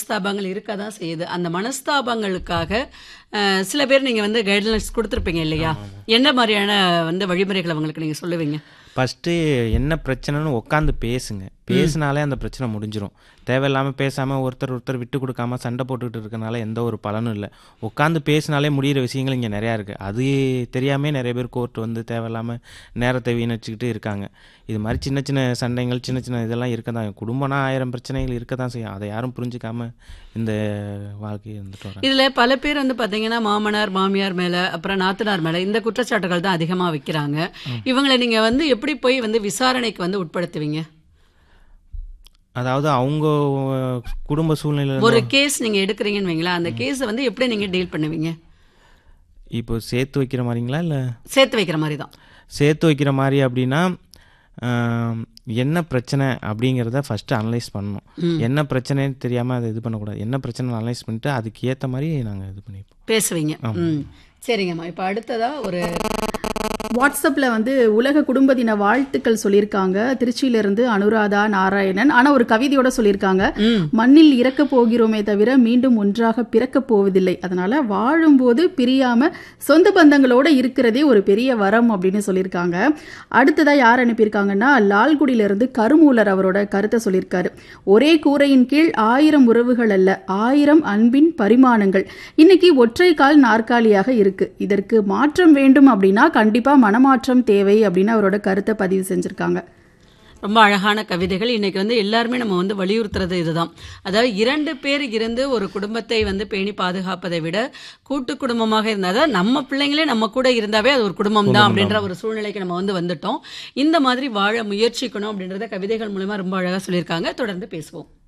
மனஸ்தாபங்கள் இருக்க தான் செய்யுது அந்த மனஸ்தாபங்களுக்காக அஹ், சில பேர் நீங்கள் வந்து கைட்லைன்ஸ் கொடுத்துருப்பீங்க இல்லையா என்ன மாதிரியான வந்து வழிமுறைகள் அவங்களுக்கு நீங்கள் சொல்லுவீங்க ஃபஸ்ட்டு என்ன பிரச்சனைன்னு உட்காந்து பேசுங்க பேசினாலே அந்த பிரச்சனை முடிஞ்சிரும் தேவையில்லாமல் பேசாமல் ஒருத்தர் ஒருத்தர் விட்டு கொடுக்காம சண்டை போட்டுக்கிட்டு இருக்கனால எந்த ஒரு பலனும் இல்லை உட்காந்து பேசினாலே முடிகிற விஷயங்கள் இங்கே நிறையா இருக்குது அது தெரியாமே நிறைய பேர் கோர்ட் வந்து தேவையில்லாமல் நேரத்தை வீணடிச்சுக்கிட்டு இருக்காங்க இது மாதிரி சின்ன சின்ன சண்டைகள் சின்ன சின்ன இதெல்லாம் இருக்க தான் குடும்பம்னா ஆயிரம் பிரச்சனைகள் இருக்க தான் செய்யும் அதை யாரும் புரிஞ்சுக்காம இந்த வாழ்க்கையை இருந்துட்டு வராங்க இதுல பல பேர் வந்து பாத்தீங்கன்னா மாமனார் மாமியார் மேல அப்புறம் நாத்தனார் மேல இந்த குற்றச்சாட்டுகள் தான் அதிகமா வைக்கிறாங்க இவங்களை நீங்க வந்து எப்படி போய் வந்து விசாரணைக்கு வந்து உட்படுத்துவீங்க அதாவது அவங்க குடும்ப சூழ்நிலை ஒரு கேஸ் நீங்க எடுக்கிறீங்கன்னு வைங்களேன் அந்த கேஸை வந்து எப்படி நீங்க டீல் பண்ணுவீங்க இப்போ சேர்த்து வைக்கிற மாதிரிங்களா இல்லை சேர்த்து வைக்கிற மாதிரி தான் சேர்த்து வைக்கிற மாதிரி அப்படின்னா ஆம், என்ன பிரச்சனை அப்படிங்கிறத ஃபஸ்ட்டு அனலைஸ் பண்ணணும் என்ன பிரச்சனைன்னு தெரியாமல் அதை இது பண்ணக்கூடாது என்ன பிரச்சனை அனலைஸ் பண்ணிட்டு அதுக்கு ஏற்ற மாதிரி நாங்கள் இது பண்ணிப்போம் பேசுவீங்க ம் சரிங்கம்மா இப்போ அடுத்ததா ஒரு வாட்ஸ்அப்ல வந்து உலக குடும்ப தின வாழ்த்துக்கள் சொல்லியிருக்காங்க திருச்சியிலிருந்து அனுராதா நாராயணன் ஆனா ஒரு கவிதையோட சொல்லியிருக்காங்க ம் மண்ணில் இறக்க போகிறோமே தவிர மீண்டும் ஒன்றாக பிறக்க போவதில்லை அதனால வாழும்போது பிரியாம சொந்த பந்தங்களோட இருக்கிறதே ஒரு பெரிய வரம் அப்படின்னு சொல்லியிருக்காங்க அடுத்ததா யார் அனுப்பியிருக்காங்கன்னா லால்குடியில இருந்து கருமூலர் அவரோட கருத்தை சொல்லியிருக்காரு ஒரே கூரையின் கீழ் ஆயிரம் உறவுகள் அல்ல ஆயிரம் அன்பின் பரிமாணங்கள் இன்னைக்கு ஒற்றை கால் நாற்காலியாக இருக்கு இதற்கு மாற்றம் வேண்டும் அப்படின்னா கண்டிப்பா மனமாற்றம் தேவை அப்படின்னு அவரோட கருத்தை பதிவு செஞ்சிருக்காங்க ரொம்ப அழகான கவிதைகள் இன்னைக்கு வந்து எல்லாருமே நம்ம வந்து வலியுறுத்துறது இதுதான் அதாவது இரண்டு பேர் இருந்து ஒரு குடும்பத்தை வந்து பேணி பாதுகாப்பதை விட கூட்டு குடும்பமாக இருந்தால் தான் நம்ம பிள்ளைங்களே நம்ம கூட இருந்தாவே அது ஒரு குடும்பம் தான் அப்படின்ற ஒரு சூழ்நிலைக்கு நம்ம வந்து வந்துட்டோம் இந்த மாதிரி வாழ முயற்சிக்கணும் அப்படின்றத கவிதைகள் மூலமா ரொம்ப அழகா சொல்லியிருக்காங்க தொடர்ந்து பேசுவோம்